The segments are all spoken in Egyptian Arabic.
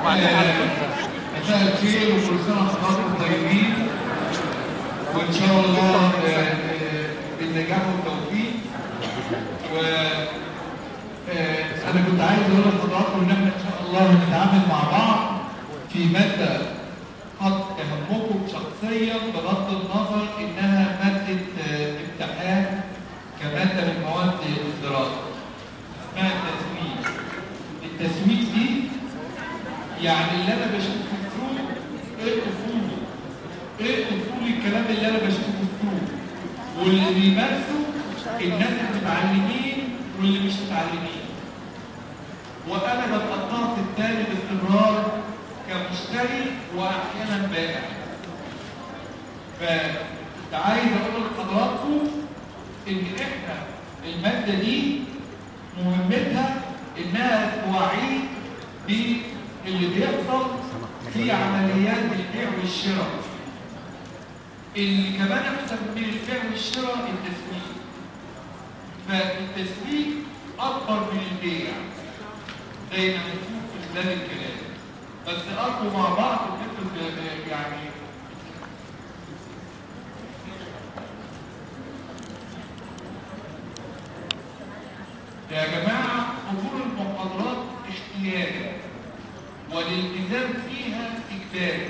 وبعدين على فكره مساء الخير وكل سنه وحضراتكم طيبين وان شاء الله آه، آه، بالنجاح والتوفيق و آه، انا كنت عايز اقول لحضراتكم ان احنا ان شاء الله هنتعامل مع بعض في ماده قد تهمكم شخصيا بغض النظر انها ماده آه، امتحان كماده من مواد الدراسه اسمها التسويق التسويق دي يعني اللي انا بشوفه في السوق ايه اصوله ايه اصول الكلام اللي انا بشوفه في السوق واللي بيمارسه الناس المتعلمين واللي مش متعلمين وانا بتقطع في التاني باستمرار كمشتري واحيانا بائع فكنت عايز اقول لحضراتكم ان احنا الماده دي مهمتها انها توعيك باللي بيحصل في عمليات البيع والشراء اللي كمان احسن من البيع والشراء التسويق فالتسويق اكبر من البيع زي ما بنشوف في خلال الكلام بس ارجو مع بعض نفرض يعني يا جماعة حضور المحاضرات اختياري والالتزام فيها إجباري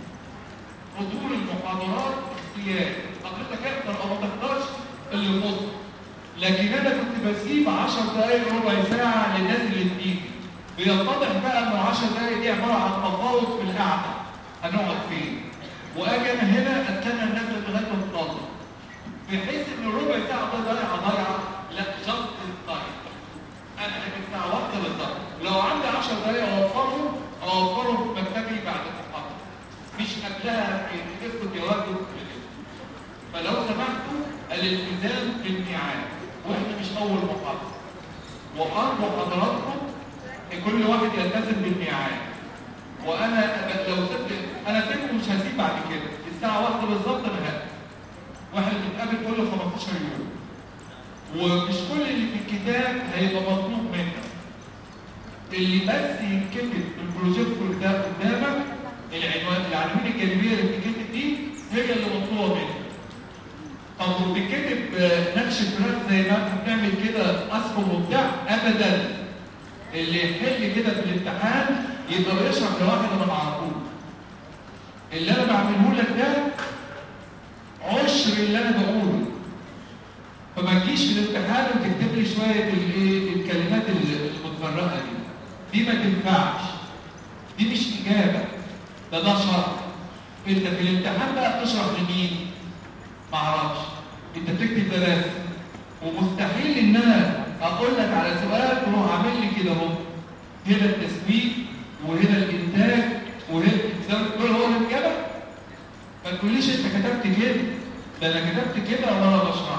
حضور المحاضرات اختياري حضرتك اقدر او ما تقدرش اللي يخص لكن انا كنت بسيب 10 دقايق ربع ساعة للناس اللي بتيجي بيتضح بقى ان ال 10 دقايق دي عبارة عن تفاوض في القعدة هنقعد فين واجي انا هنا استنى الناس لغاية ما تخلص بحيث ان الربع ساعة ده ضايعة ضايعة لا جاست تايم انا لكن الساعة واحدة بالظبط لو عندي 10 دقايق اوفرهم اوفرهم في مكتبي بعد المحاضرة مش قبلها في تفقد جواب كده فلو سمحتوا الالتزام بالميعاد واحنا مش اول محاضرة وارجو حضراتكم ان كل واحد يلتزم بالميعاد وانا أبقى لو سبت انا سبت مش هسيب بعد كده الساعة واحدة بالظبط انا هقفل واحنا بنتقابل كل 15 يوم ومش كل اللي في الكتاب هيبقى مطلوب منك اللي بس يتكتب في البروجيكتور ده قدامك العنوان العناوين الجانبيه اللي بتتكتب دي هي اللي مطلوبه منك طب وبتتكتب آه، نقش فراغ زي ما احنا بنعمل كده اسهم وبتاع ابدا اللي يحل كده في الامتحان يبقى بيشرح لواحد انا ما اعرفوش اللي انا بعمله لك ده عشر اللي انا بقوله فما تجيش في الامتحان وتكتب لي شويه الايه الكلمات المتفرقه دي دي ما تنفعش دي مش اجابه ده ده شرح انت في الامتحان بقى تشرح لمين ما اعرفش انت بتكتب ده بس ومستحيل ان انا اقول لك على سؤال تروح عامل لي كده اهو هنا التسويق وهنا الانتاج وهنا الالتزام دول هو الاجابه ما تقوليش انت كتبت كده ده انا كتبت كده وانا بشرح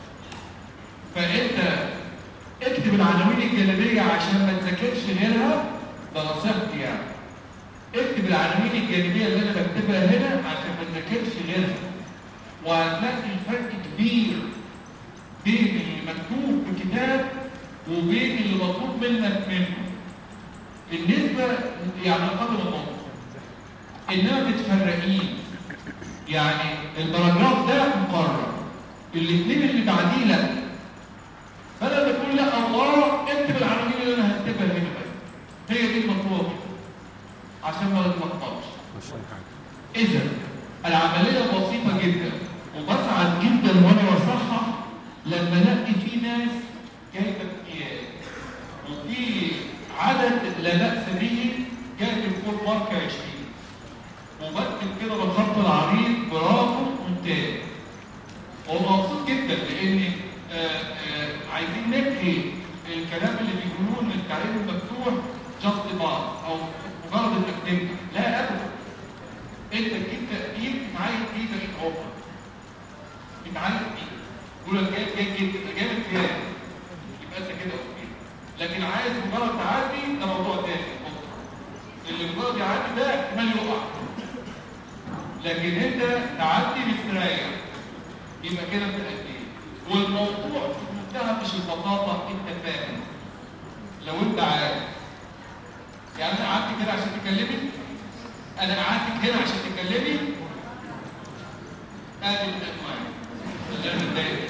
فانت اكتب العناوين الجانبيه عشان ما تذاكرش غيرها ده نصيحتي يعني اكتب العناوين الجانبيه اللي انا بكتبها هنا عشان ما تذاكرش غيرها وهتلاقي الفرق كبير بين اللي مكتوب في كتاب وبين اللي مطلوب منك منه بالنسبه يعني قدر النقطه انما بتفرقين يعني الباراجراف ده مقرر الاثنين اللي بعديه لا بدل ما تقول لا الله اكتب العناوين اللي انا هكتبها هنا بس هي دي المطلوبه عشان ما نتلخبطش اذا العمليه بسيطه جدا وبسعد جدا وانا بصحح لما الاقي في ناس جايبه امتياز وفي عدد لا باس به جايب الفول مارك 20 وبكتب كده بالخط العريض برافو ممتاز ومبسوط جدا لان آه، آه، عايزين ننهي الكلام اللي بيقولوه ان التعليم المفتوح جاست بار او مجرد انك تنجح لا ابدا انت تجيب تقدير تتعين فيه بقيت عمرك تتعين فيه يقول لك جايب جايب جدا ده جايب امتياز يبقى انت كده اوكي لكن عايز مجرد تعدي ده موضوع تاني اللي مجرد يعدي ده احتمال يقع لكن انت تعدي باستريح يبقى كده بتأدي والموضوع في منتهى مش البساطة انت فاهم لو انت عارف يعني انا قعدت كده عشان تكلمي انا قعدت هنا عشان تكلمي ادي الانواع اللي انا متضايق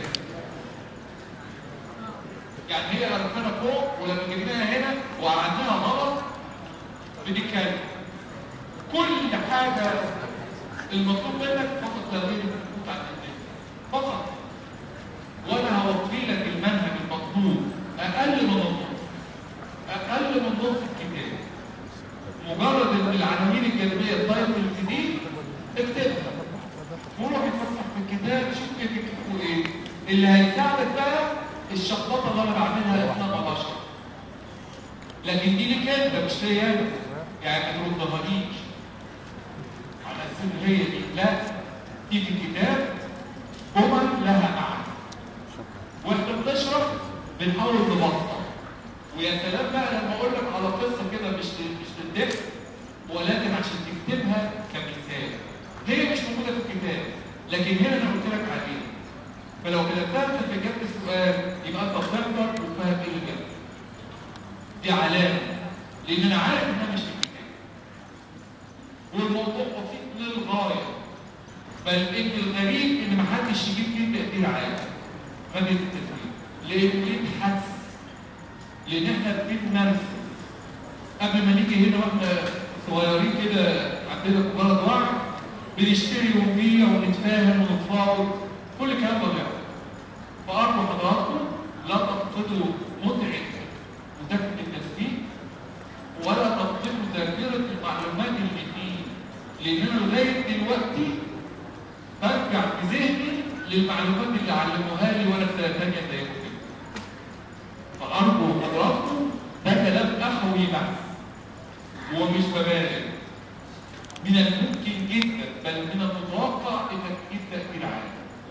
يعني هي ربنا فوق ولما جبناها هنا وقعدناها غلط بنتكلم كل حاجه المطلوب منك فقط تغيير الخطوط عن الدنيا فقط وانا هوفي لك المنهج المطلوب اقل من النص اقل من نص الكتاب مجرد ان العناوين الجانبيه الطيب الجديد اكتبها وروح اتفسح في الكتاب شوف ايه بيكتبوا ايه اللي هيساعدك بقى الشخبطه اللي انا بعملها احنا بشر لكن دي ليك انت مش ليا انا يعني ما تردهاليش على اساس هي دي لا دي في الكتاب جمل لها معنى واحنا بنشرح بنحاول نبطل ويا سلام بقى لما اقول لك على قصه كده مش مش للضحك ولكن عشان تكتبها كمثال هي مش موجوده في الكتاب لكن هنا انا قلت لك عليها فلو كتبتها في اجابه السؤال يبقى انت بتقدر وفاهم ايه اللي جاي دي علامه لان انا عارف انها مش في الكتاب والموضوع بسيط للغايه بل ان الغريب ان محدش يجيب فيه تقدير عالي مادة التسويق لانه يبحث لان احنا بنتنرفز قبل ما نيجي هنا واحنا صغيرين كده عندنا في بلد واحد بنشتري ونبيع ونتفاهم ونتفاوض كل الكلام ده بيحصل فأرجو حضراتكم لا تفقدوا متعة مذاكرة التسويق ولا تفقدوا ذاكرة المعلومات اللي فيه لأن أنا لغاية دلوقتي برجع في ذهني للمعلومات اللي علموها لي وأنا في سنة ثانية زيكم كده فأرجو حضراتكم ده كلام أخوي بحث ومش ببالغ من الممكن جدا بل من المتوقع انك تجيب تأثير عالي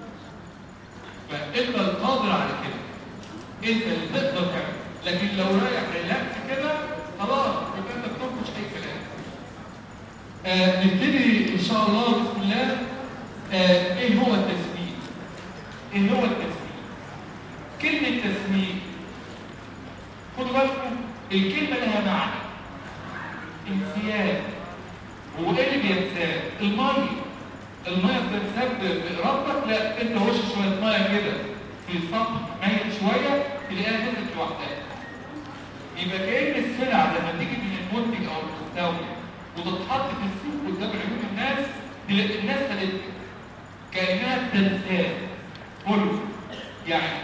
فانت القادر على كده انت اللي تقدر تعمل لكن لو رايح ريلاكس كده خلاص يبقى انت بتنقش اي كلام آه نبتدي ان شاء الله بسم الله آه ايه هو التسمية ايه هو التسمية كلمة تسمية خدوا بالكم الكلمة لها معنى انسياب هو ايه اللي بينساب الميه الميه بتنساب بارادتك لا انت هوش شويه ميه كده في السطح ميت شويه تلاقيها نزلت لوحدها يبقى كأن السلعه لما تيجي من المنتج او المستورد وتتحط في السوق قدام عيون الناس تلاقي الناس خدتها كانها بتنساب كله يعني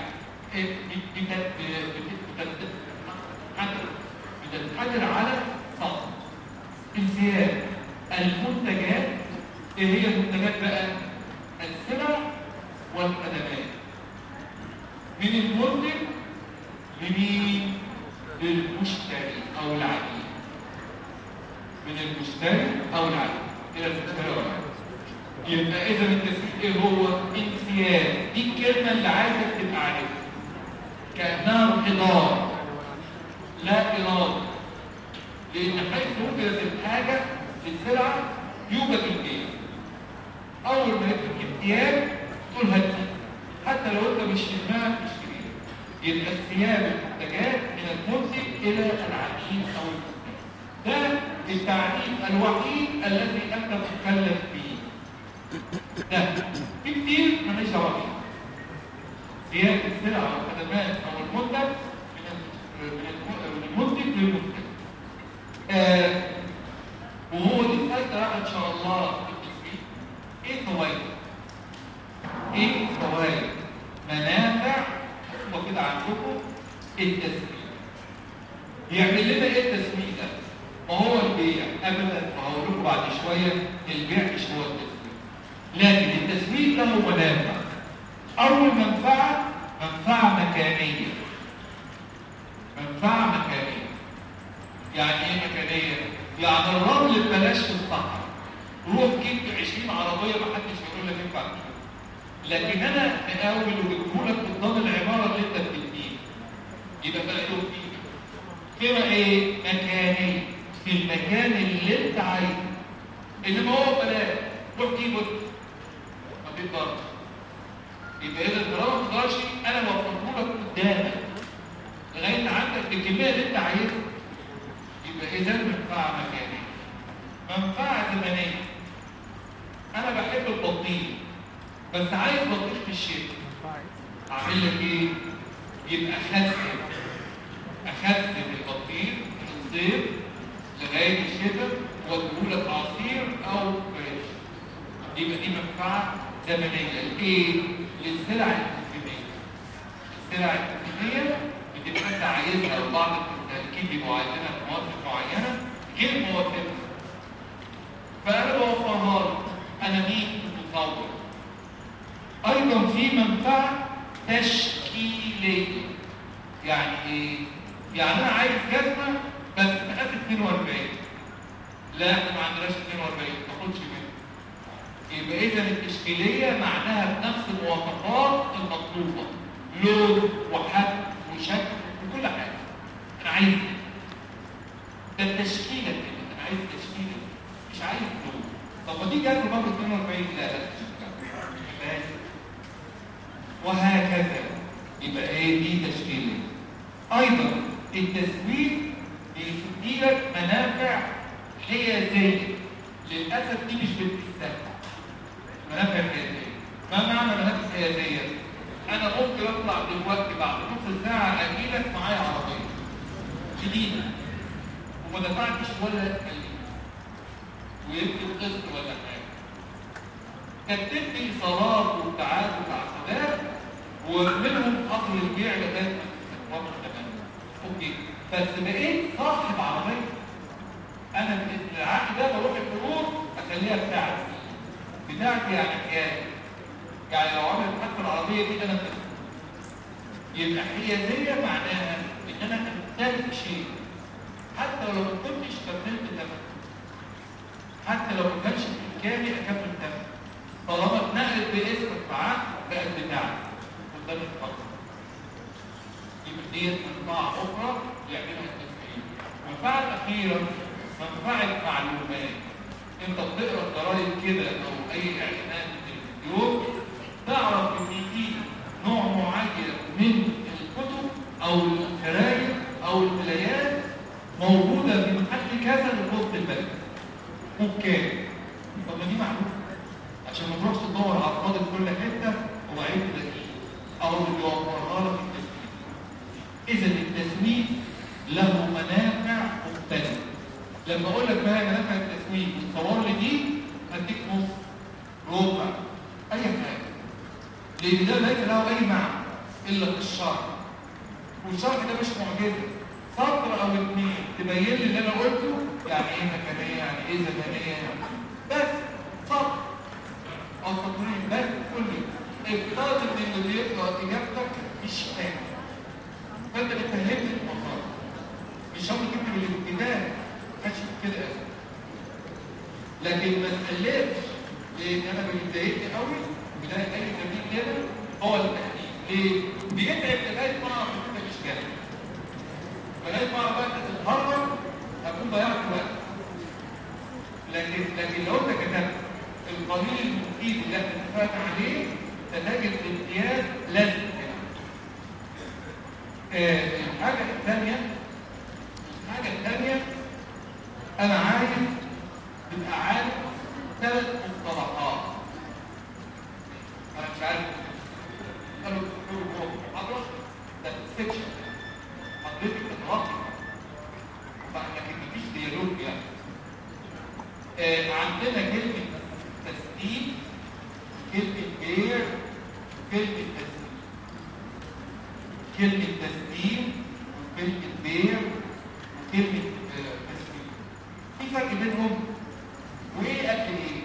بتنحدر على سطح انسياب المنتجات ايه هي المنتجات بقى السلع والخدمات من المنتج لمين للمشتري او العميل من المشتري او العميل الى المشتري او العميل يبقى اذا التسويق ايه هو انسياب دي الكلمه اللي عايزك تبقى عارفها كانها انحدار لا اراده لان حيث وجدت الحاجه للسلعه يوجد البيع اول ما يكتب امتياز تقول هاتي حتى لو انت مش في دماغك تشتريها يبقى استياب المنتجات من المنتج الى العميل او المستهلك ده التعريف الوحيد الذي انت مكلف به ده في كتير ماليش دعوه بيه زياده السلع او الخدمات او المنتج من المنتج للمنتج آه وهو دي فايده ان شاء الله في التسويق ايه الفوائد؟ ايه الفوائد؟ منافع هو كده عندكم التسويق يعمل لنا ايه التسويق ده؟ ما هو البيع ابدا هقول لكم بعد شويه البيع مش هو التسويق لكن التسويق له منافع اول منفعه منفعه مكانيه منفعه مكانيه يعني ايه مكانيه؟ يعني الرمل ببلاش في الصحراء روح جبت 20 عربيه ما حدش هيقول لك ينفع لكن انا مقاول وجبته لك قدام العماره اللي انت بتبنيها يبقى بقى له قيمه ايه؟ مكانيه في المكان اللي انت عايزه انما هو ببلاش روح جيبه ما تقدرش يبقى اذا انت لو ما تقدرش انا وفرته لك قدامك لغايه عندك الكميه اللي انت عايزها يبقى اذا منفعه مكانيه منفعه زمنيه انا بحب البطيخ بس عايز بطيخ في الشتاء اعمل لك ايه يبقى اخزن اخزن البطيخ في الصيف لغايه الشتاء واديه لك عصير او فريش يبقى دي منفعه زمنيه لايه للسلع الموسميه السلع الموسميه بتبقى انت عايزها وبعض المستهلكين بيبقوا عايزينها في مواسم معينه غير مواسمها فانا بوفرها له انا مين مصور ايضا في منفعه تشكيليه يعني ايه يعني انا عايز جزمه بس مقاس 42 لا احنا ما عندناش 42 ما تاخدش منه يبقى اذا التشكيليه معناها بنفس المواصفات المطلوبه لون وحجم وشكل وكل حاجه انا عايز كده. ده التشكيله كده انا عايز تشكيله مش عايز لون طب ما دي جت برضه 42 لا لا بس وهكذا يبقى ايه دي تشكيله ايضا التسويق بيديلك منافع حيازيه للاسف دي مش بتستهدف منافع حيازيه ما معنى منافع حيازيه انا ممكن اطلع دلوقتي بعد نص ساعه اجيلك معايا عربيه جديده وما دفعتش ولا كلمه ويمكن قسط ولا حاجه كتبت لي ايصالات وابتعاد وتعقيدات ومنهم اصل البيع لغايه ما تتوقف تماما اوكي بس بقيت صاحب عربيه انا بإذن العقد ده بروح الفروض اخليها بتاعتي بتاعتي يعني حياتي يعني لو عملت حادثه العربيه دي انا بتاعتي. يبقى حيازيه معناها ان انا امتلك شيء حتى لو ما كنتش كملت ثمنه حتى لو ما كانش في امكاني اكمل ثمنه طالما اتنقلت باسمك معاك بقت بتاعتك قدام الفقر يبقى ديت منفعه اخرى يعملها التسويق المنفعه الاخيره منفعه معلومات انت بتقرا الجرايد كده او اي اعلانات في التلفزيون تعرف ان في نوع معين من الكتب او الجرايد او الولايات موجوده في محل كذا لوسط البلد ممكن طب ما دي معلومه عشان ما تروحش تدور على الفاضي في كل حته وبعدين تلاقيه او اللي بيوفرها لك التسويق اذا التسويق له منافع مختلفه لما اقول لك بقى منافع التسويق تصور لي دي هديك نص ربع اي حاجه لان ده ليس له اي معنى الا في الشرح والشرح ده مش معجزه سطر او اثنين تبين لي اللي انا قلته يعني ايه مكانيه يعني ايه زمنيه يعني بس سطر او سطرين بس كل افترض ان اللي بيقرا اجابتك مش فاهم فانت بتفهمني الموضوع مش شرط تكتب اللي في الكتاب ماشي كده لكن ما تقلبش لان انا بيضايقني قوي بدايه اي تمرين كده هو التحليل ليه؟ بيتعب لغايه ما اعرف الكتاب مش كده لغايه ما اعرف بقى تتهرب هكون ضيعت وقت لكن لكن لو انت كتبت القليل المفيد اللي احنا اتفقنا عليه ستجد امتياز لازم آه الحاجه الثانيه الحاجه الثانيه انا عايز تبقى عارف ثلاث مصطلحات انا مش عارف قالوا الدكتور هو في المحاضره ده سيكشن حضرتك بتغطي لكن مفيش ديالوج يعني آه عندنا كلمه تسليم كلمه بيع كلمه تسليم كلمه تسليم وكلمه بيع وكلمه آه تسليم في فرق بينهم وايه قبل ايه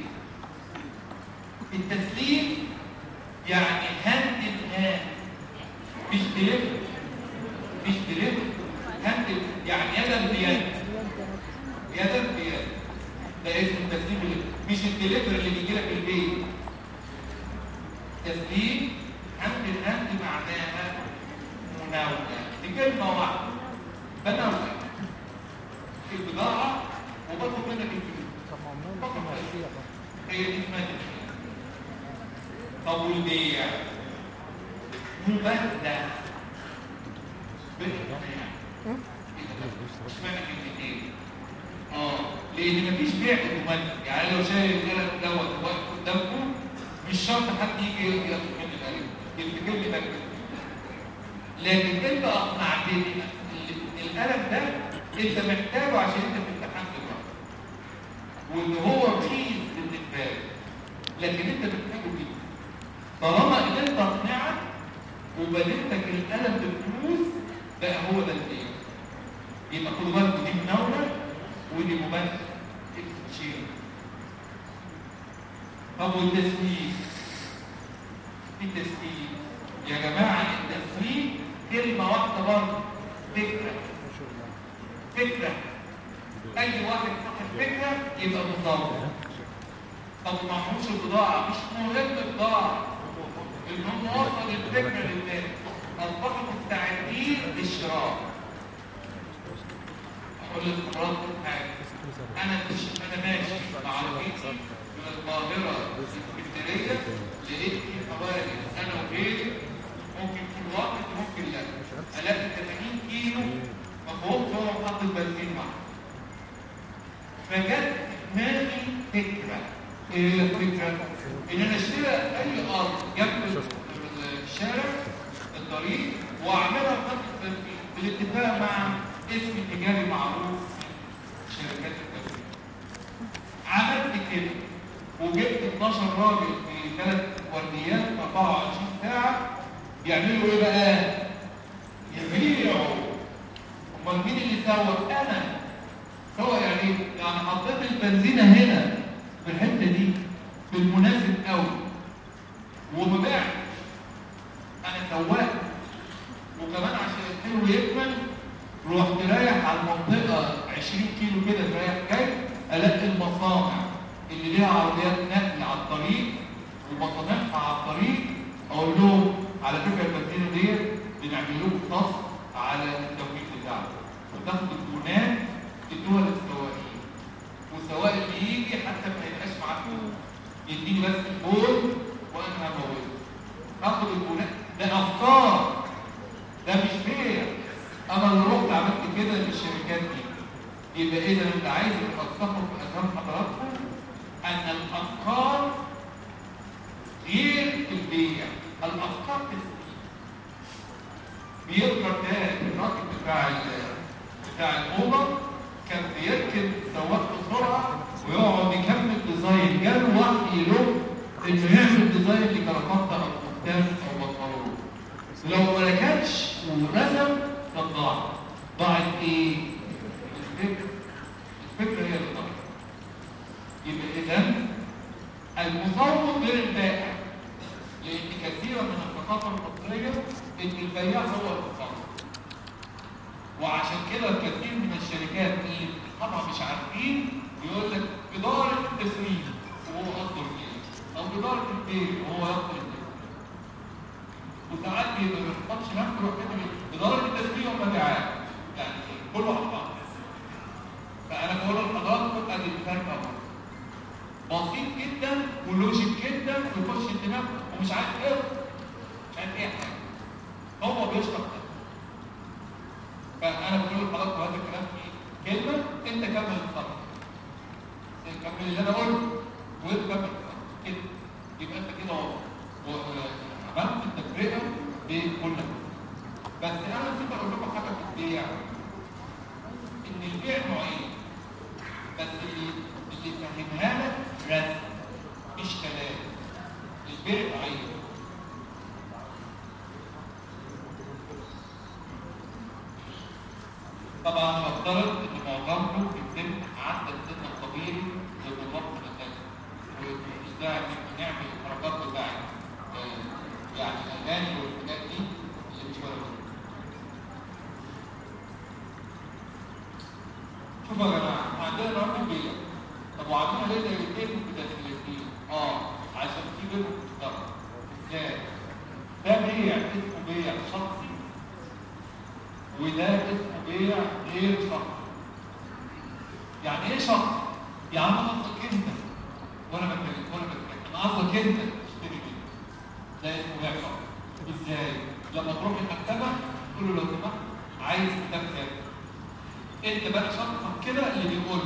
التسليم يعني هاند ان هاند مش دليفري مش دليفري هاند يعني يدا بيد يدا بيد ده اسم التسليم اللي مش الدليفري اللي بيجي لك البيت تسليم هاند ان هاند معناها مناوله دي كلمه واحده بناوله البضاعه وبطلب منك الفلوس فقط هي دي اسمها تسليم طب والبيع مبادلة بالإقناع اشمعنى كلمتين لان مفيش بيع اوتوماتيك يعني لو شايل القلم دوت واقف قدامكم مش شرط حد يجي ياخد مني القلم يفتكر لي ده لكن انت اقنعتني القلم ده انت محتاجه عشان انت في امتحان دلوقتي وان هو رخيص بالنسبه لك لكن انت محتاجه جدا طالما قدرت اقنعك وبدلتك القلم بفلوس بقى هو ده الايه يبقى خدوا بالكم دي مناوله ودي مبادئ شيء طب والتسويق التسويق يا جماعه التسويق كلمه واحده برضه فكره فكره اي واحد صاحب فكره يبقى مصور طب معهوش البضاعه مش مهم البضاعه المهم وصل الفكره للناس اصبحوا مستعدين للشراء اقول لحضراتكم حاجه انا مش انا ماشي مع رفيقي من القاهره لاسكندريه لقيت في حوالي انا وغيري ممكن كل واحد ممكن لا الاقي 80 كيلو مفهوم هو محط البنزين معاه فجت دماغي فكره ايه الفكره؟ ان انا اشتري اي ارض جنب الشارع الطريق واعملها خط التنفيذ بالاتفاق مع اسم تجاري معروف في شركات التنفيذ. عملت كده وجبت 12 راجل في ثلاث ورديات 24 ساعه يعملوا ايه بقى؟ يبيعوا امال مين اللي سوى؟ انا سوى يعني ايه؟ يعني حطيت البنزينه هنا في الحته دي بالمناسب قوي وببيع انا سواق وكمان عشان الحلو يكمل رحت رايح على المنطقه 20 كيلو كده رايح جاي الاقي المصانع اللي ليها عربيات نقل على الطريق ومصانعها على الطريق اقول لهم على فكره البنزينه ديت بنعمل لكم نص على التوقيت بتاعكم وتاخدوا الكونات تدوها للسواقين والسواق اللي يجي حتى ما يبقاش معاه فلوس يديني بس البول وانا هموته اخد الكونات ده افكار ده مش بيع انا اللي رحت عملت كده للشركات دي يبقى اذا اللي عايز يفكروا في اذهان حضراتكم ان الافكار غير البيع الافكار تسويق بيذكر ده الراجل بتاع بتاع الاوبر كان بيركب سواق بسرعه ويقعد يكمل ديزاين جاله وحي له انه يعمل ديزاين لكرافته او قدام او بطارون لو ما ركبش ورسم كانت ضاعت ضاعت ايه؟ الفكره الفكره هي اللي ضاعت يبقى اذا المصور غير البائع لان كثيرا من الثقافه المصريه ان البياع هو المصور وعشان كده كثير من الشركات اللي طبعا مش عارفين يقول لك اداره التسويق وهو قصده ايه او اداره البيع وهو يقصد البيع وساعات بيبقى ما بيخطبش نفسه يروح كده اداره التسويق ومبيعات يعني كل واحد بعض فانا بقول لحضراتكم ادي الفرق اهو بسيط جدا ولوجيك جدا ويخش الدماغ ومش عارف ايه مش عارف ايه حاجه هو بيشرح ده فانا بقول لحضراتكم هذا الكلام في كلمه انت كمل الخط كمل اللي انا قلته وانت كمل الخط كده يبقى انت كده عملت التفرقه بين كل بس انا نسيت اقول لكم حاجه في البيع ان البيع نوعين بس اللي اللي فهمها لك رسم مش كلام البيع نوعين طبعا نفترض ان معظمكم بيتم عدى السن الطبيعي للنظام الاساسي ومش داعي نعمل الحركات بتاعت يعني الاغاني والحاجات دي اللي مش ولا شوفوا يا جماعه عندنا النهارده بيع طب وعندنا ليه دايرتين متداخلتين اه عشان في بينهم مشترك ازاي؟ ده بيع اسمه بيع شخصي وده اسمه بيع غير شخصي يعني ايه شخص؟ يعني انا قصدك انت وانا بتكلم وانا بتكلم انا قصدك انت تشتري مني ده اسمه بيع شخصي ازاي؟ لما تروح المكتبه تقول له لو سمحت عايز كتاب كذا انت بقى شخصك كده اللي بيقول له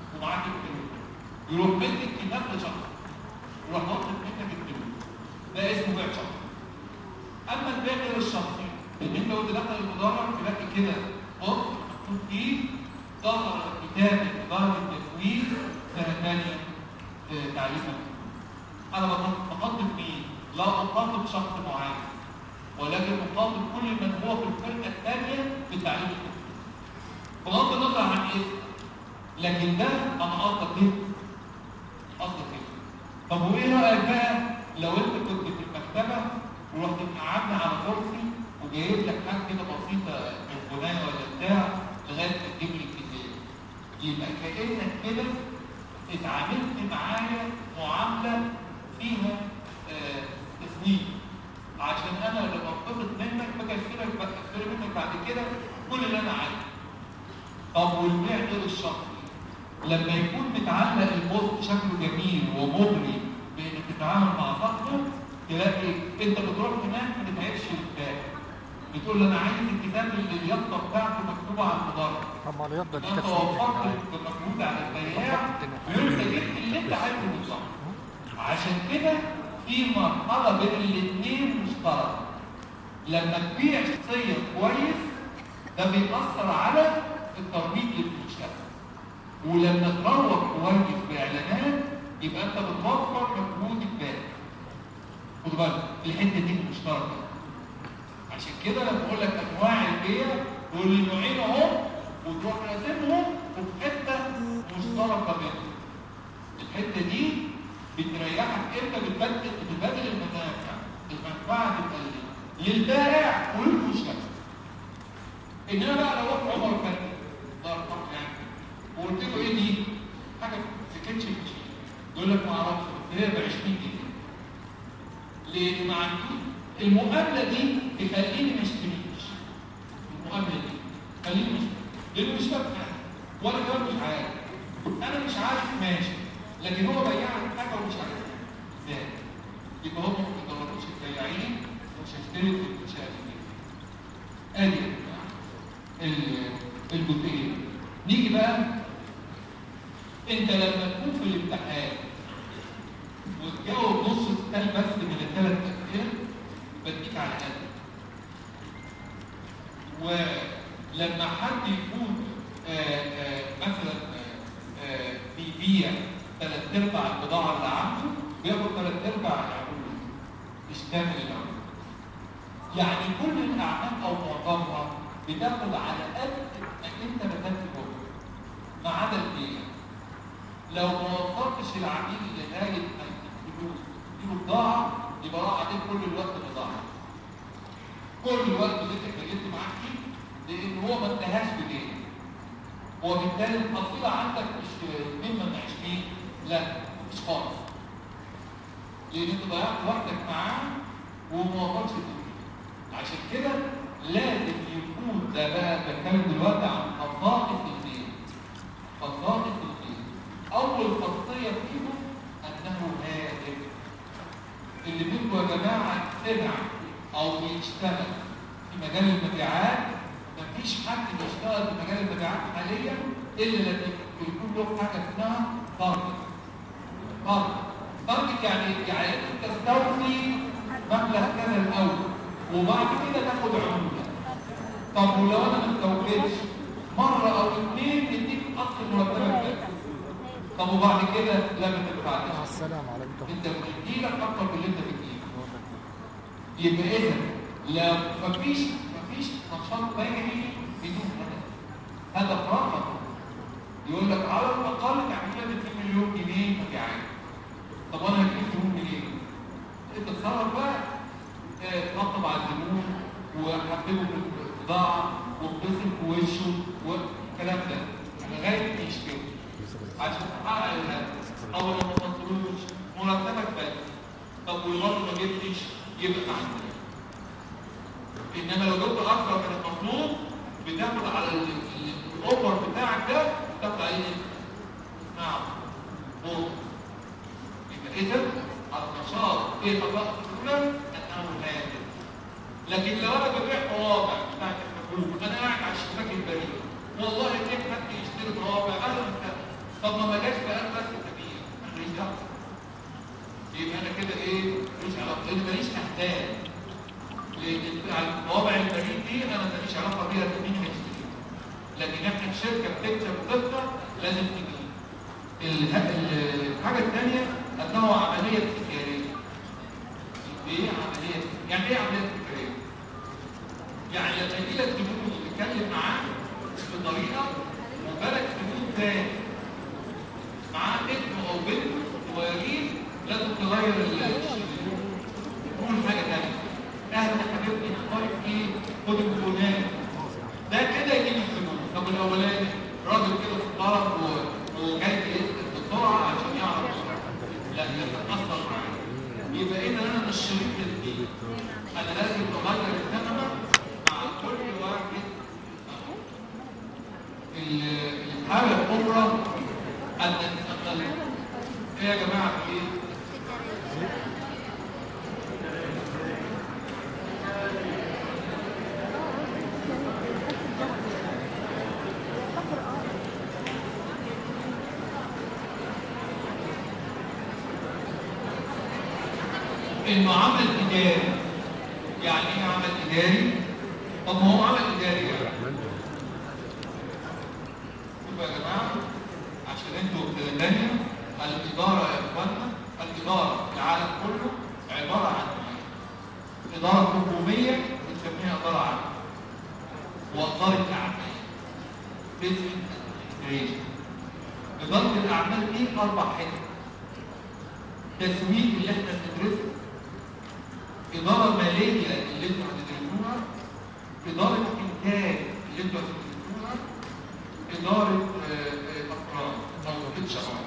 ومعاك الفلوس يروح مدك كتاب لشخص يروح واخد منك الفلوس ده اسمه بيع شخصي اما البيع غير الشخصي ان انت وانت داخل المدرج تلاقي كده بص مكتوب فيه ظهر كتاب ظهر التسويق سنه ثانيه تعليم انا بخاطب مين؟ لا اخاطب شخص معين ولكن اخاطب كل من هو في الفرقه الثانيه في التعليم التسويق بغض النظر عن ايه لكن ده انا قصدك ايه؟ قصدك ايه؟ طب وايه رايك بقى لو انت كنت في المكتبه ورحت قعدنا على كرسي وجايب لك حاجه كده بسيطه من بنايه ولا بتاع لغايه ما تجيب لي الكتاب يبقى كانك كده اتعاملت معايا معامله فيها آه تسويق عشان انا لما اتبسط منك باجي اشتري اشتري منك بعد كده كل اللي انا عايزه طب والبيع غير الشخصي لما يكون متعلق البوست شكله جميل ومغري بانك تتعامل مع صاحبه تلاقي انت بتروح هناك ما بتعيش الباقي بتقول له انا عايز الكتاب اللي اليافطه بتاعته مكتوبه على المدرج طب ما اليافطه دي انت كانت وفرت بمجهود على البياع وانت جبت اللي انت عايزه بالظبط عشان كده في مرحله بين الاثنين مشتركه لما تبيع شخصيه كويس ده بيأثر على الترويج للمشتري ولما تروج كويس باعلانات يبقى انت بتوفر مجهود البائع خد بالك الحته دي مشتركه عشان كده لما بقول لك انواع البيع دول لي نوعين اهو وتروح راسمهم وفي حته مشتركه بينهم الحته دي بتريحك انت بتبدل بتبادل المنافع المنفعه تبقى للبائع وللمشتري انما بقى لو رحت عمر فتحي الله يرحمه يعني وقلت له ايه دي؟ حاجه في كيتش يقول لك ما اعرفش بس هي ب 20 جنيه ليه؟ ما عنديش المقابله دي تخليني ما اشتريش المقابله دي تخليني ما اشتريش لانه مش فاهم حاجه وانا كمان مش عارف انا مش عارف ماشي لكن هو بياع حاجه ومش عارف ازاي يبقى هم ما بيدوروش البياعين مش هيشتروا في المنشاه دي ادي الجزئيه نيجي بقى انت لما تكون في الامتحان وتجاوب نص السؤال بس من الثلاث اسئله بديك على قد ولما حد يكون آآ آآ مثلا آآ بيبيع ثلاث ارباع البضاعه اللي عنده بياخد ثلاث ارباع العموله مش كامل العموله يعني كل الاعمال او معظمها بتاخد على قد ما انت بذلت جهد ما عدا البيع لو ما وصلتش العميل لغايه ما يديك فلوس تديله بضاعه يبقى راح عليك كل الوقت بضاعه كل الوقت اللي انت اتكلمت معاه فيه لان هو ما انتهاش بدين وبالتالي الحصيله عندك مش 2 من 20 لا مش خالص لان انت ضيعت وقتك معاه وما وصلش عشان كده لازم يكون ده بقى بتكلم دلوقتي عن خصائص الدين خصائص الدين اول خاصيه فيهم انه هادف اللي منكم يا جماعه سمع او بيشتغل في مجال المبيعات مفيش حد بيشتغل في مجال المبيعات حاليا الا لما يكون له حاجه اسمها تارجت تارجت تارجت يعني يعني انت تستوفي مبلغ كذا الاول وبعد كده تاخد عموله طب ولو انا ما استوفيتش مره او اثنين نديك اصل مرتبك ده طب وبعد كده لا ما مع تدفعش السلامه عليكم انت بتديلك اكتر من اللي انت بتجيبه يبقى اذا لو مفيش مفيش نشاط بيعي بدون هدف هدف رقم يقول لك على الاقل تعمل لك 2 مليون جنيه مبيعات طب وانا هجيب فلوس منين؟ انت تصرف بقى اه، تطبطب على الزبون وحببه في البضاعه وابتسم في وشه والكلام ده لغايه ما يشتري عشان تحقق الهدف او لو ما وصلوش مرتبك بس طب والمرة ما جبتش يبقى ما عندك انما لو جبت اكتر من المطلوب بتاخد على ال- ال- الاوفر بتاعك ده بتاخد عليه نسبة. نعم بونص يبقى اذا النشاط في الخطأ الاولى انه هادف لكن لو انا ببيع طوابع بتاعت الحكومه انا قاعد على الشباك البريد والله كيف حد يشتري طوابع انا مستقبل طب ما ما جاش بقى بس كبير ماليش دعوه يبقى انا كده ايه ماليش علاقه لان ماليش اهداف لان طوابع البريد دي انا ماليش علاقه بيها مين هيشتري لكن احنا الشركه بتكسب خطه لازم تجي اله- ال- الحاجه الثانيه انه عمليه تجاريه ايه عمليه يعني ايه عمليه تجاريه يعني لما يجي لك زبون وتتكلم معاه بطريقه وبالك زبون تاني معاه ابنه او بنته صغيرين لازم تغير الشيء تقول حاجه ثانيه اهلا يا حبيبتي اخبارك ايه خد الفلاني ده كده يجيب الزبون طب الاولاني راجل كده في الطرف و- وجاي يسال بسرعه عشان يعرف لا يتاثر معاه يبقى اذا انا مش شريك للدين انا لازم اغير الثمن مع كل واحد ال- الحاله الاخرى ان نتقل ايه يا جماعه في ايه؟ المعامل الاداري يعني ايه عمل اداري؟ طب ما هو عمل اداري يعني شوفوا يا جماعه عشان انتوا في الدنيا الاداره يا اخوانا الاداره في العالم كله عباره عن إيه؟ اداره حكوميه بنسميها اداره عامه واداره اعمال بزنس ادمنستريشن اداره الاعمال دي اربع حتت تسويق اللي احنا بندرسه إدارة مالية اللي انتوا هتدرسوها إدارة إنتاج اللي انتوا هتدرسوها إدارة آه، آه، أفراد أو اتش ار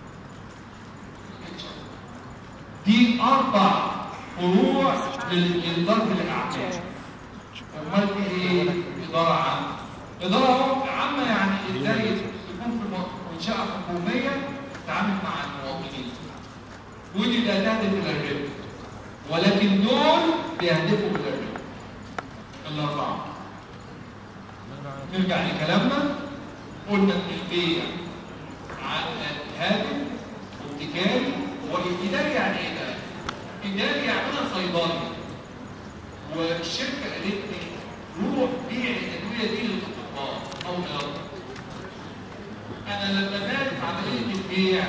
دي أربع فروع لل- لإدارة الأعمال أمال في إيه؟ إدارة عامة إدارة عامة يعني إزاي تكون في م- منشأة حكومية تتعامل مع المواطنين ودي لا تهدف إلى الربح ولكن دول بيهدفوا الى الربح الاربعه نرجع لكلامنا قلنا ان البيع عن هادف وابتكاري وابتداري يعني ايه بقى؟ ابتداري يعني انا صيدلي والشركه قالت لي روح بيع الادويه دي للاطباء او للأطباء. انا لما مارس عمليه البيع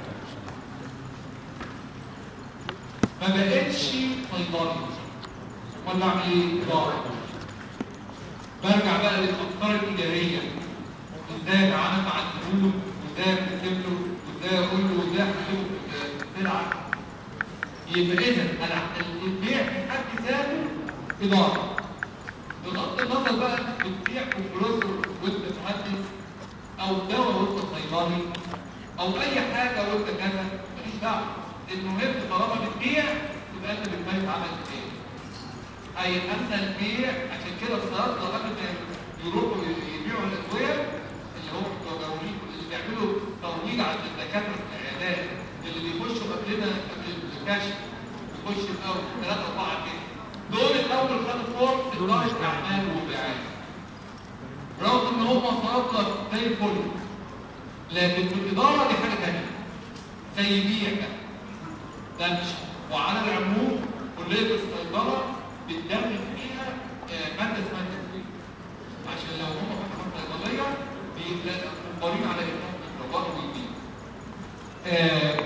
ما بقتش صيدلي ولا اعمل ايه؟ اداره برجع بقى للافكار الاداريه ازاي اتعامل مع الزبون وازاي ابتسم له وازاي اقول له وازاي احله في السلعه يبقى اذا أنا- البيع في حد ذاته اداره بغض النظر بقى انك بتبيع كمبريسور وانت مهندس او دواء وانت صيدلي او اي حاجه وانت كذا ماليش دعوه المهم طالما بتبيع يبقى انت بتمارس عمل ايه اي ان البيع عشان كده الصيادله قبل ما يروحوا يبيعوا الادويه اللي هم المجاورين اللي بيعملوا ترويج عند الدكاتره في العيادات اللي بيخشوا قبلنا قبل الكشف يخش الاول ثلاثه اربعه كده دول الاول خدوا فورس اداره اعمال وبيعات رغم ان هم صيادله زي الفل لكن في الاداره دي حاجه ثانيه زي بيع كده ده مش وعلى العموم كليه الصيدله بتدرس فيها آه، ماده اسمها تسويق عشان لو هم فتحوا صيدليه بيبقى مجبرين على انهم يروحوا ويجيبوا آه،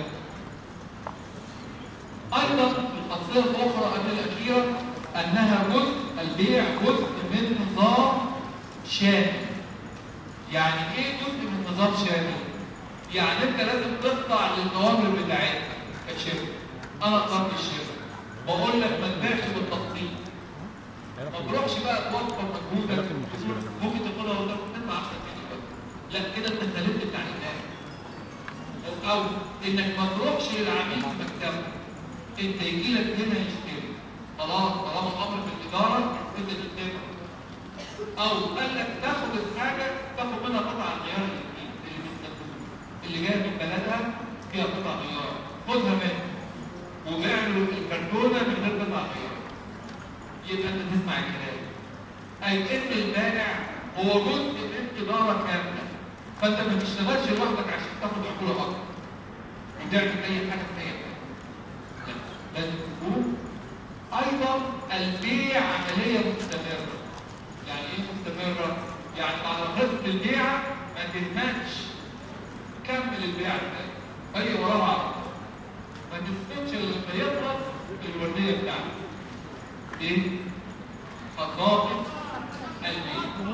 ايضا الخاصيه الاخرى قبل الاخيره انها جزء البيع جزء من نظام شامل يعني ايه جزء من نظام شامل يعني انت لازم تخضع للنوامر بتاعتها كشركه انا اخترت الشركه بقول لك ما تبيعش بالتخطيط ما تروحش بقى توفر مجهودك ممكن تاخدها وتاخد تطلع احسن كده لا كده انت خالفت التعليمات او او انك ما تروحش للعميل في مكتبه انت يجي لك هنا يشتري خلاص طالما الامر في الاداره انت تتبع او قال لك تاخد الحاجه تاخد منها قطع الغيار اللي اللي بيستخدموها اللي جايه من بلدها فيها قطع غيار خدها منه وبيعملوا الكرتونه من غير قطع غيار يبقى انت تسمع الكلام اي ان البائع هو جزء من اداره كامله فانت ما تشتغلش لوحدك عشان تاخد عقولها اكتر وتعمل اي حاجه في اي حاجه لا، لازم تكون ايضا البيع عمليه مستمره يعني ايه مستمره يعني بعد ما خلصت البيعه ما تهمتش كمل البيعه بتاعتك هي وراها على طول. ما تسكتش الا لما يخلص الورديه بتاعتك ايه خطائط البيع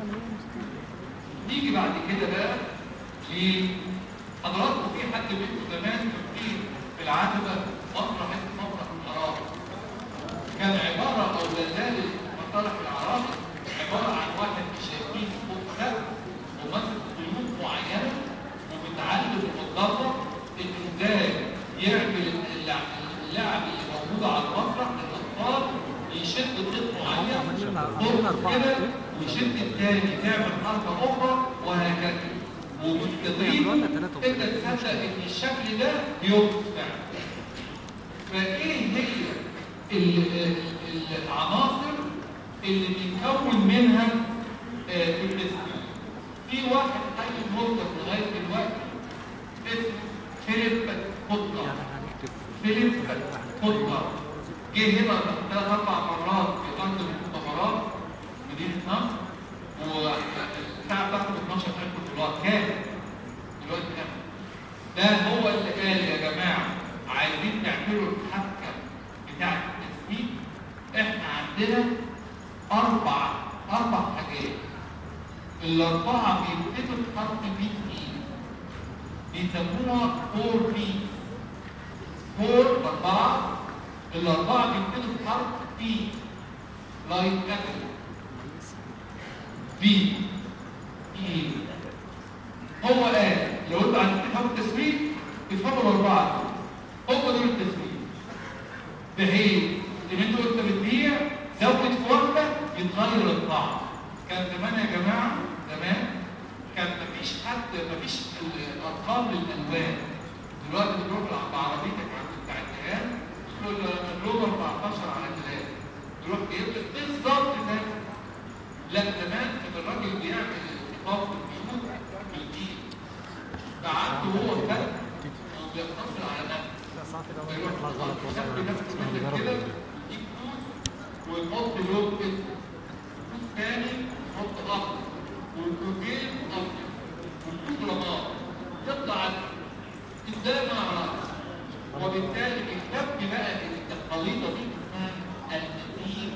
نيجي بعد كده بقى لحضراتكم في حد منكم زمان كان في في العتبه مسرح اسمه مسرح الحراره كان عباره او دلال مسرح العرابي عباره عن واحد شايفين فوق سقف وماسك قيود معينه ومتعلم ومتدرب انه ازاي يعمل اللع- اللعب اللي موجوده على المسرح للاطفال يشد خيط معين خط كده ويشد التاني تعمل حركه اخرى وهكذا وبالتدريب انت تصدق ان الشكل ده بيرقص فعلا فايه هي ال- ال- العناصر اللي بنكون منها آه، في التسويق في واحد حي مرتب لغايه دلوقتي اسمه فيليب كوتلر فيليب كوتلر جه هنا ثلاث اربع مرات في ارض المؤتمرات مدينه نصر والساعه بتاعته ب 12000 دولار كام؟ دلوقتي كام؟ ده هو اللي قال يا جماعه عايزين تعملوا الحبكه بتاعه التسويق احنا عندنا اربع اربع حاجات الاربعه بيبتدوا بحرف بي اي بيسموها فور بي فور اربعه الاربعه بيبتدوا بحرف بي لايك ابل بي اي هو قال لو انت عايز تفهم التسويق تفهموا الاربعه دول هم دول التسويق بحيث ان انت وانت بتبيع زود في واحده يتغير الطعم كان زمان يا جماعه زمان كان مفيش حد مفيش الارقام للالوان دلوقتي بتروح بعربيتك عند بتاع الدهان تقول له اللون 14 على 3 يروح جايب لك بالظبط زي لا زمان كان الراجل بيعمل الخطاب في البيوت بالايد فعنده هو فرق وبيقتصر على نفسه فيروح يخبي نفسه منك كده يجيب فلوس ويحط لون اسود فلوس تاني يحط اخضر والكوكين ابيض والفلوس رماد يطلع ازاي ما اعرفش وبالتالي الكب بقى الخليطه دي اسمها النتيج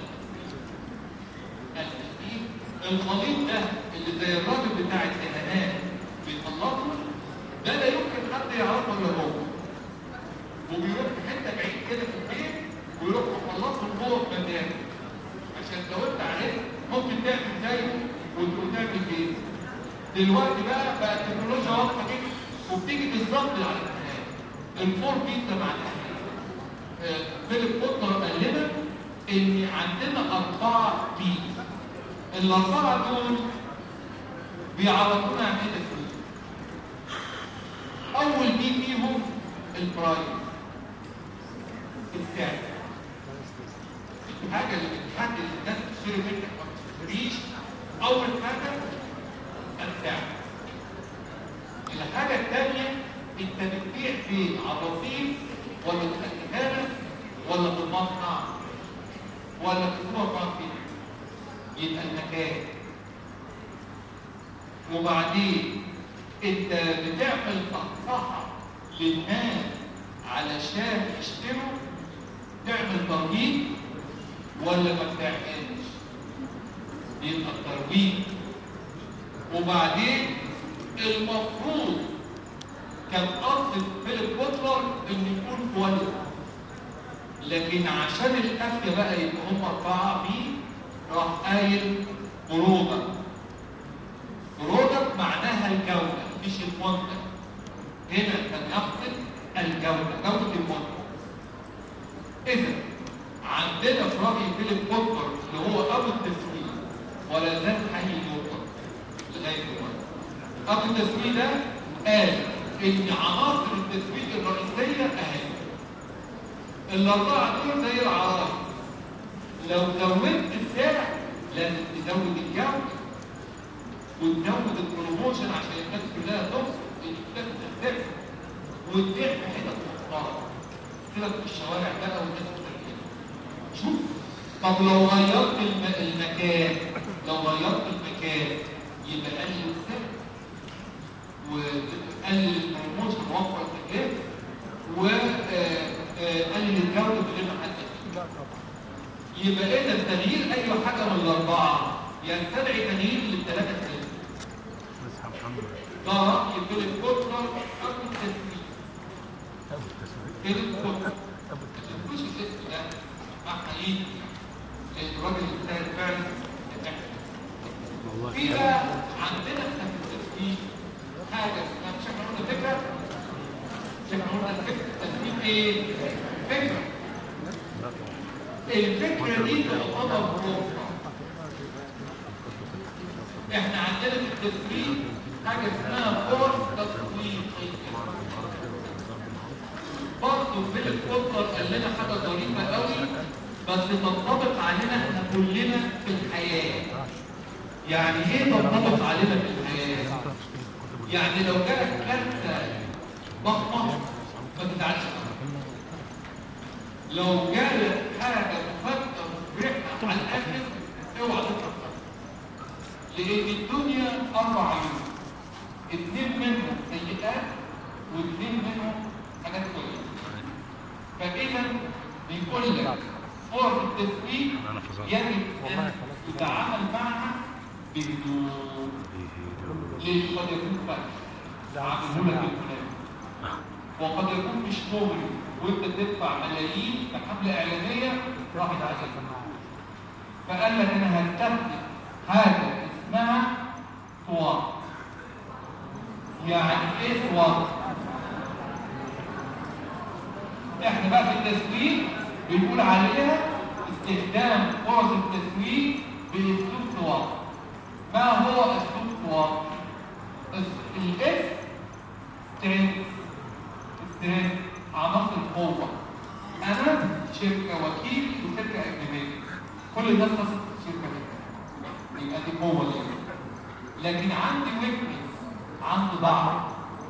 التسليم الخليط ده اللي زي الراجل بتاع الدهانات بيخلطه ده لا يمكن حد يعرفه الا هو وبيروح في حته بعيد كده في البيت ويروح مخلصه جوه مكانه عشان لو انت عرفت ممكن تعمل زيه وتقوم تعمل بيه دلوقتي بقى بقى التكنولوجيا واضحه جدا وبتيجي بالظبط على الدهان الفور بيتزا مع الدهان آه، فيليب بوتر قال لنا ان عندنا اربعه بي الاربعه دول بيعرفونا عن ايه تسويق اول بي فيهم البرايس السعر الحاجه اللي بتحدد الناس تشتري منك ما تشتريش اول حاجه السعر الحاجه الثانيه انت بتبيع فين على الرصيف ولا في الكتابه ولا في المصنع ولا في السوبر ماركت يبقى المكان وبعدين انت بتعمل صفحه للناس علشان يشتروا تعمل ترويج ولا ما بتعملش يبقى الترويج وبعدين المفروض كان قصد فيليب بوتلر انه يكون كواليتي لكن عشان القافيه بقى يبقى هم اربعه بيه راح قايل برودة برودة معناها الجودة مش المنتج هنا كان يقصد الجودة جودة المنتج إذا عندنا في رأي فيليب بوتر اللي هو أبو التسويق ولا زال حي يوتر لغاية دلوقتي أبو التسويق ده قال إن عناصر التسويق الرئيسية أهي الأربعة دول زي العرايس لو زودت السعر لازم تزود الجودة وتزود البروموشن عشان الناس كلها تبصر الكتاب بتختلف وتبيع في حتت مختلطه كده في الشوارع بقى والناس بتركب شوف طب لو غيرت الم... المكان لو غيرت المكان يبقى قلل السعر وقلل الرموز ووفر التكلفه وقلل الجوده بدون ما حد لا طبعا يبقى اذا تغيير اي حاجه من الاربعه يستدعي تغيير للثلاثه كده نصحى محمد ده راي فيليب كوتلر او التسويق ابو التسويق فيليب كوتلر ابو التسويق مش الاسم ده احنا ايه الراجل بتاع الفعل والله في بقى عندنا احنا في التسويق حاجه اسمها مش احنا قلنا فكره مش احنا قلنا الفكره التسويق ايه؟ فكره لا طبعا الفكره دي تعتبر بروفه احنا عندنا في التسويق حاجه اسمها فورس تسويقيه برضه فيليب كوتلر قال لنا حاجه ظريفه قوي بس تنطبق علينا احنا كلنا في الحياه يعني ايه تنطبق علينا في الحياه يعني لو جالك كارثه ضخمه ما تزعلش منها. لو جالك حاجه مفاجاه مفرحه على الاخر اوعى تفرح لان الدنيا اربع عيون اثنين منهم سيئات واثنين منهم حاجات كويسه فاذا بيقول لك فرص التسويق انا فصلت يجب ان تتعامل معها بهدوء ليه قد يكون فشل عامله لك الفلاني وقد يكون مش مغري وانت تدفع ملايين في حمله اعلانيه راحت على فقال لك انا هستخدم حاجه اسمها سوات يعني ايه سوات احنا بقى في التسويق بنقول عليها استخدام فرص التسويق باسلوب سوات ما هو اسلوب سوات الاس ترند ترند عناصر قوه انا شركه وكيل وشركه اجنبيه كل الناس تثق في الشركه دي يبقى دي قوه ليا لكن عندي ويكنس عندي ضعف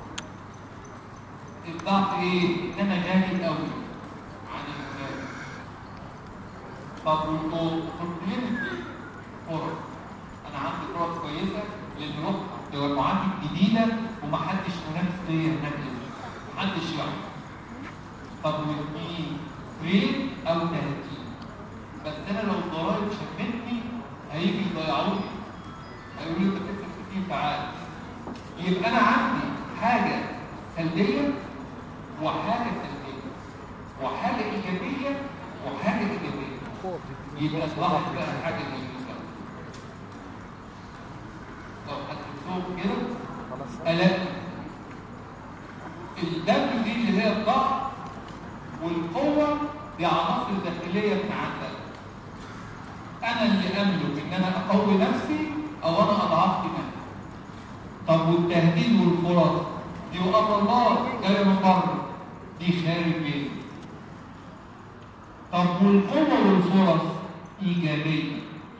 الضعف ايه؟ ان انا جاهل قوي عن المجال طب والاوبورتيونيتي فرص انا عندي فرص كويسه للنروح للمجموعات الجديده ومحدش منافس ليا هناك لسه محدش يعرف طب واثنين تريد او تهديد بس انا لو الضرايب شمتني هيجي يضيعوني هيقولوا لي انت بتكسب كتير تعالى يبقى انا عندي حاجه سلبيه وحاجه سلبيه وحاجه ايجابيه وحاجه ايجابيه فوق يبقى اصبحت بقى حاجه جميله طب هتشوف كده خلاص ألاقي الدم دي اللي هي الضغط والقوة دي عناصر داخلية من عندك أنا اللي أملك إن أنا أقوي نفسي أو أنا أضعف نفسي طب والتهديد والفرص دي وأمرات جاية من بره دي خارج مني طب والقوة والفرص إيجابية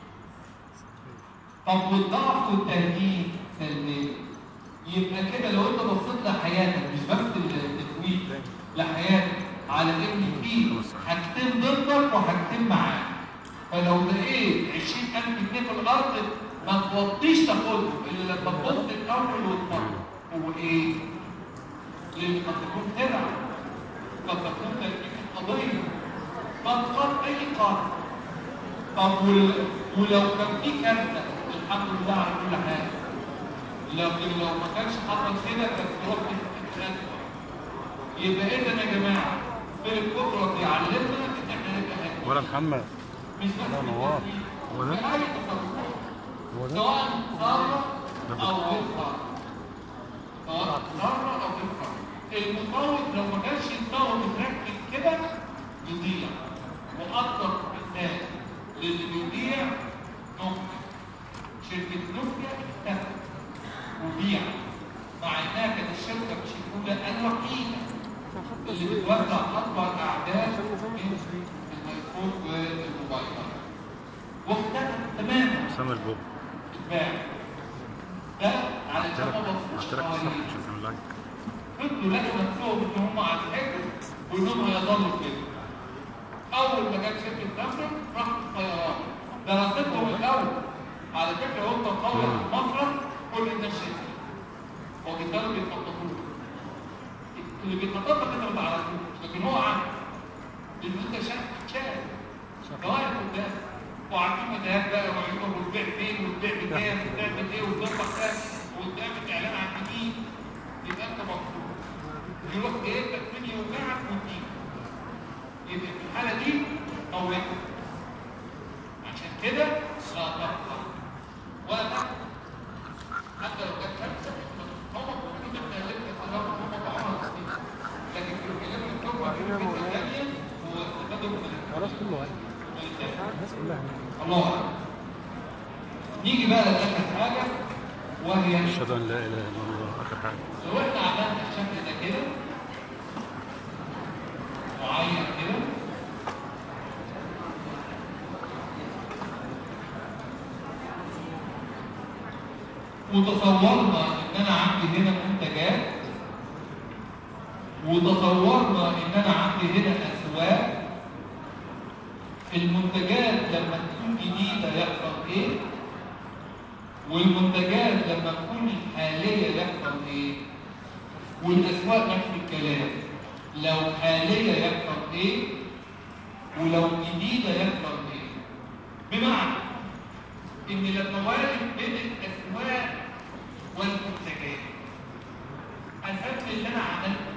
طب والضعف والتهديد سلبية يبقى كده لو انت بصيت لحياتك مش بس التكوين لحياتك على ان في حاجتين ضدك وحاجتين معاك فلو لقيت 20000 جنيه في الارض ما توطيش تاخدهم الا لما تبص الاول وتفكر هو ايه؟ لان قد تكون خدعه قد تكون تركيب قضيه قد قد اي قرار طب وال- ولو كان في كارثه الحمد لله على كل حاجه لكن لو ما كانش حصل كده كانت تروح تتخانق يبقى اذا يا جماعه فيلم كوبرا بيعلمنا ان احنا نبقى هاديين. ولا محمد مش بس لا في نوار. التسويق، هو ده؟ في اي تصرفات هو ده سواء ضاره ده او غير ضاره سواء ضاره او غير ضاره المفاوض لو ما كانش المفاوض متركز كده يضيع واكثر مثال للي بيضيع نوكيا شركه نوكيا اختفت وبيع مع انها كانت الشركه مش الاولى الوحيده اللي بتوزع اكبر اعداد من الايفون والموبايلات واختفت تماما اسامه البوب اتباع ده علشان ما بصوش اشترك في الصفحة حواليه عشان تعمل لايك فضلوا لقوا نفسهم ان هم على الحجر وانهم هيضلوا كده. اول ما جت شركه نفسه راح الطيران دراستهم الاول على فكره هم قوي على المسرح كل الناس شايفين. وكانوا بيخططوا له. اللي بيخطط لك انت ما تعرفوش لكن هو عارف لان انت شايف شايف ده واقف قدام وعارفين متاهات بقى وعيوبهم والبيع فين والبيع بكام وتعمل ايه وتظبط كام وتعمل اعلان عن مين يبقى انت مبسوط يروح جايب لك فين يوجعك وتجيب يبقى في الحاله دي قوية عشان كده لا تقطع ولا تقطع حتى لو كانت خمسه هم ممكن تتكلم في هم طعامها لكن في الكلام الكبرى في الحته الثانيه وتقدم خلاص كله واحد الناس كلها الله أعلم. نيجي بقى لاخر حاجه وهي أشهد أن لا إله إلا الله آخر حاجة لو احنا عملنا الشكل ده كده معين كده وتصورنا ان انا عندي هنا منتجات وتصورنا ان انا عندي هنا اسواق المنتجات لما تكون جديده يحصل ايه والمنتجات لما تكون حاليه يحصل ايه والاسواق نفس الكلام لو حاليه يحصل ايه ولو جديده يحصل ايه بمعنى ان لما وارد بين الاسواق والمنتجات اساس اللي انا عملته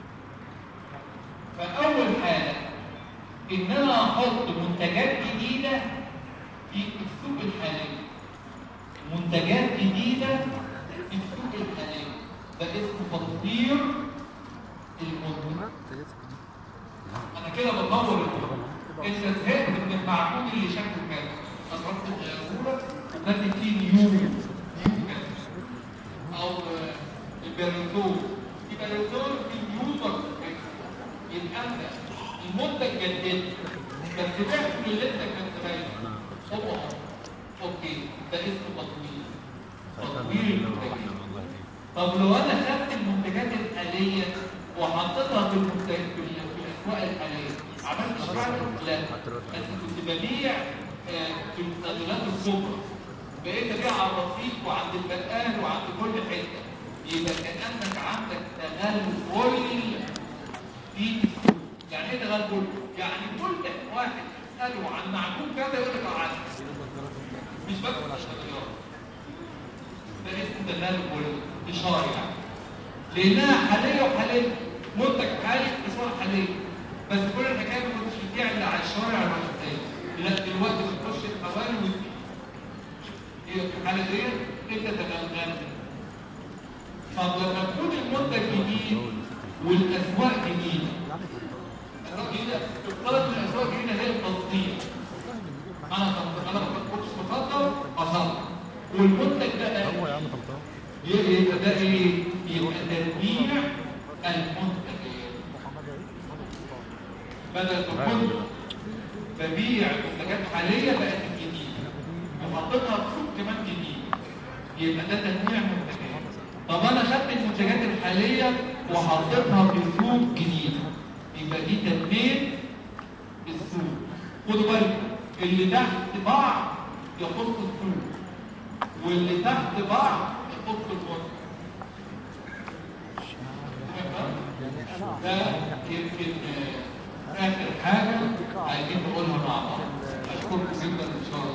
فاول حاجه ان انا احط منتجات جديده في السوق الحالي منتجات جديده في السوق الحالي ده اسمه تطوير المنتج انا كده بطور المنتج انت زهقت من المعقول اللي شكله كده اصبحت الغيرولة وكانت فيه نيو نيو كده او آه، البيريزول البيريزول في نيوزر يبقى انت المنتج جدد بس بيحكم اللي انت كنت باينه هو هو اوكي ده اسمه تطوير تطوير المنتجات طب لو انا خدت المنتجات الآلية وحطيتها في المنتج في, ال- في الاسواق الآلية عملت شغل لا بس كنت ببيع آه، في الصيدليات الكبرى بقيت ابيع على الرصيف وعند البقال وعند كل حته يبقى كانك عندك تغلغل في السوق يعني ايه تغلغل؟ يعني كل واحد تساله عن معلوم كذا يقول لك اه عارف مش بس الصيدليات ده اسمه تغلغل اشاره يعني لانها حاليه وحاليه منتج حالي اسمها حاليه بس كل الحكايه ما كنتش بتبيع الا على الشوارع الرئيسيه لا دلوقتي بتخش الحوالي وتبيع هي في الحاله دي انت تغلغل طب لما تكون المنتج جديد والاسواق جديده الاسواق جديده تفترض ان الاسواق الجديده هي التصدير انا تصدير انا ما كنتش بصدر بصدر والمنتج ده هو يا عم طمطم يبقى ده ايه؟ يبقى تنويع المنتج بدل ما كنت ببيع منتجات حاليه بقت جديده وحطيتها في سوق كمان جديد يبقى ده تنويع منتجات طب انا خدت المنتجات الحاليه وحطيتها في سوق جديد يبقى دي تنميه السوق خدوا بالكم اللي تحت بعض يخص السوق واللي تحت بعض يخص المنتج ده يمكن آه، اخر حاجه عايزين نقولها مع بعض اشكركم جدا ان شاء الله